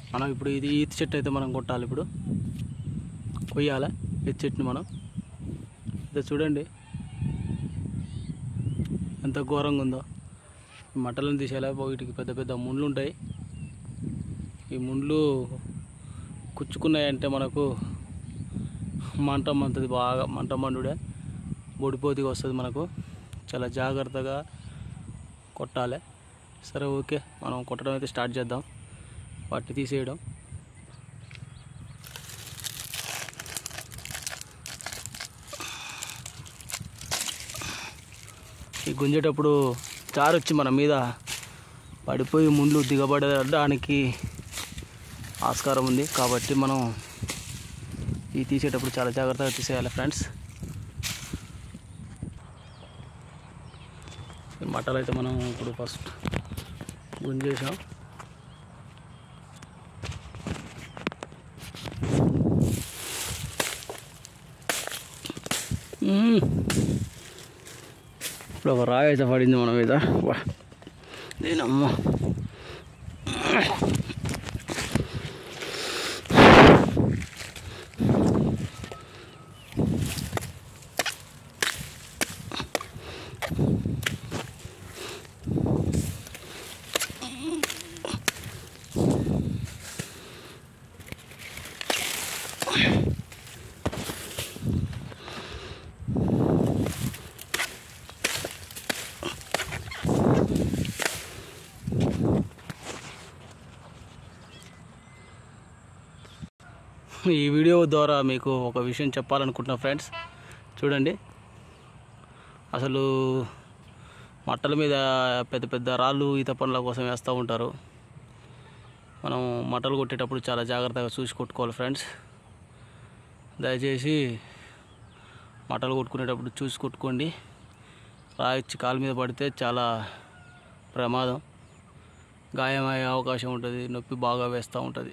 మనం ఇప్పుడు ఇది ఈత చెట్టు అయితే మనం కొట్టాలి ఇప్పుడు కొయ్యాలి ఈ చెట్టుని మనం ఇది చూడండి ఎంత ఘోరంగా ఉందో ఈ మట్టలను తీసేలా వీటికి పెద్ద పెద్ద ముండ్లు ఉంటాయి ఈ ముండ్లు కుచ్చుకున్నాయంటే మనకు మంట మంతది బాగా మంట మండుడే బొడిపోతిగా వస్తుంది మనకు చాలా జాగ్రత్తగా కొట్టాలి సరే ఓకే మనం కొట్టడం అయితే స్టార్ట్ చేద్దాం వాటిని తీసేయడం ఈ గుంజేటప్పుడు చారు వచ్చి మన మీద పడిపోయి ముండ్లు దిగబడడానికి ఆస్కారం ఉంది కాబట్టి మనం ఈ తీసేటప్పుడు చాలా జాగ్రత్తగా తీసేయాలి ఫ్రెండ్స్ ఈ మట్టలు అయితే మనం ఇప్పుడు ఫస్ట్ గుంజేసాం మ్మ్. ఇప్పుడు ఒక రాయి అయితే పడింది మన మీద వా నేనమ్మా ఈ వీడియో ద్వారా మీకు ఒక విషయం చెప్పాలనుకుంటున్నా ఫ్రెండ్స్ చూడండి అసలు మట్టల మీద పెద్ద పెద్ద రాళ్ళు ఈత పనుల కోసం వేస్తూ ఉంటారు మనం మట్టలు కొట్టేటప్పుడు చాలా జాగ్రత్తగా చూసి కొట్టుకోవాలి ఫ్రెండ్స్ దయచేసి మట్టలు కొట్టుకునేటప్పుడు చూసి కొట్టుకోండి రాయిచ్చి కాలు మీద పడితే చాలా ప్రమాదం గాయమయ్యే అవకాశం ఉంటుంది నొప్పి బాగా వేస్తూ ఉంటుంది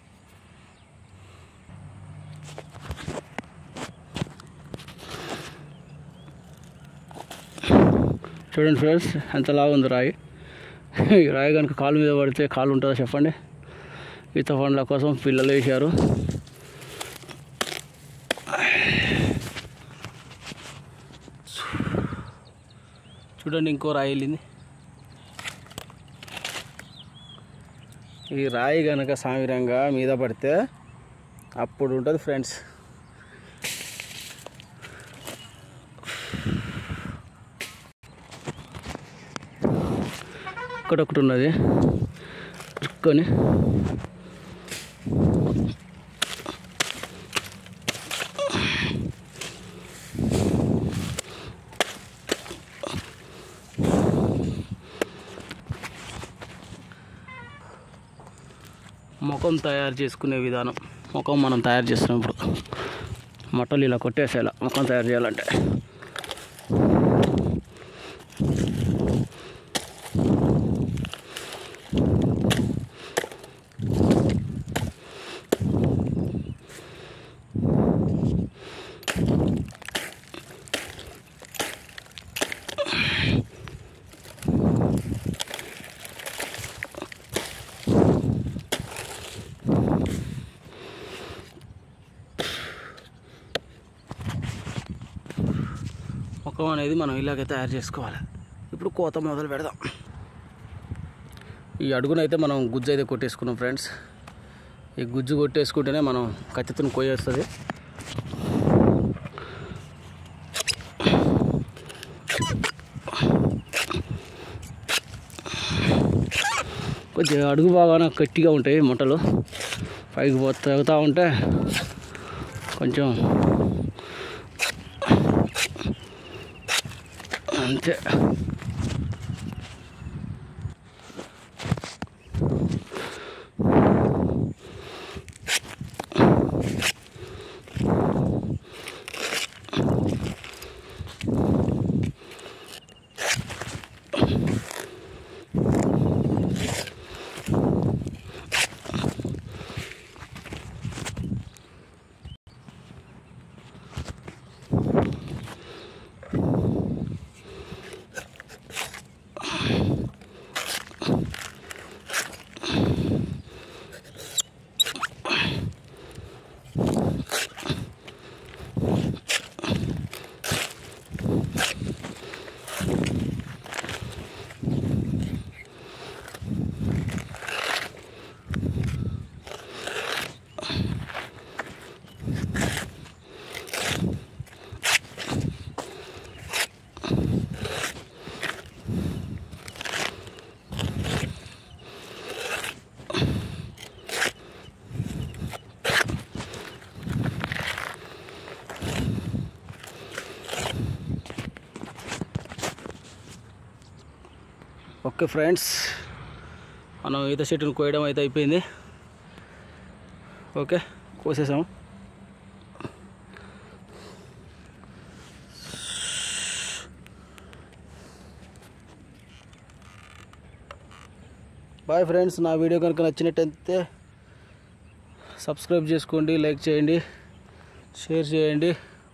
చూడండి ఫ్రెండ్స్ ఎంత లాగా ఉంది రాయి ఈ రాయి కనుక కాలు మీద పడితే కాలు ఉంటుందో చెప్పండి ఈత పండ్ల కోసం పిల్లలు వేశారు చూడండి ఇంకో రాయి వెళ్ళింది ఈ రాయి కనుక సామిరంగా మీద పడితే అప్పుడు ఉంటుంది ఫ్రెండ్స్ ఒకటొకటి ఉన్నది చుక్కొని ముఖం తయారు చేసుకునే విధానం ముఖం మనం తయారు చేస్తున్నాం ఇప్పుడు మట్టలు ఇలా కొట్టేసేలా ముఖం తయారు చేయాలంటే ముఖం అనేది మనం ఇలాగే తయారు చేసుకోవాలి ఇప్పుడు కోత మొదలు పెడదాం ఈ అడుగునైతే మనం గుజ్జు అయితే కొట్టేసుకున్నాం ఫ్రెండ్స్ ఈ గుజ్జు కొట్టేసుకుంటేనే మనం కత్తితో కొయ్యేస్తుంది కొద్దిగా అడుగు బాగానే గట్టిగా ఉంటాయి ముట్టలు పైకి పో తెగుతూ ఉంటే కొంచెం అంతే ఓకే ఫ్రెండ్స్ మనం ఈత చెట్టును కోయడం అయితే అయిపోయింది ఓకే కోసేసాము బాయ్ ఫ్రెండ్స్ నా వీడియో కనుక నచ్చినట్టయితే సబ్స్క్రైబ్ చేసుకోండి లైక్ చేయండి షేర్ చేయండి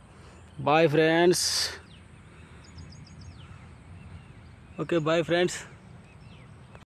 bye friends okay bye friends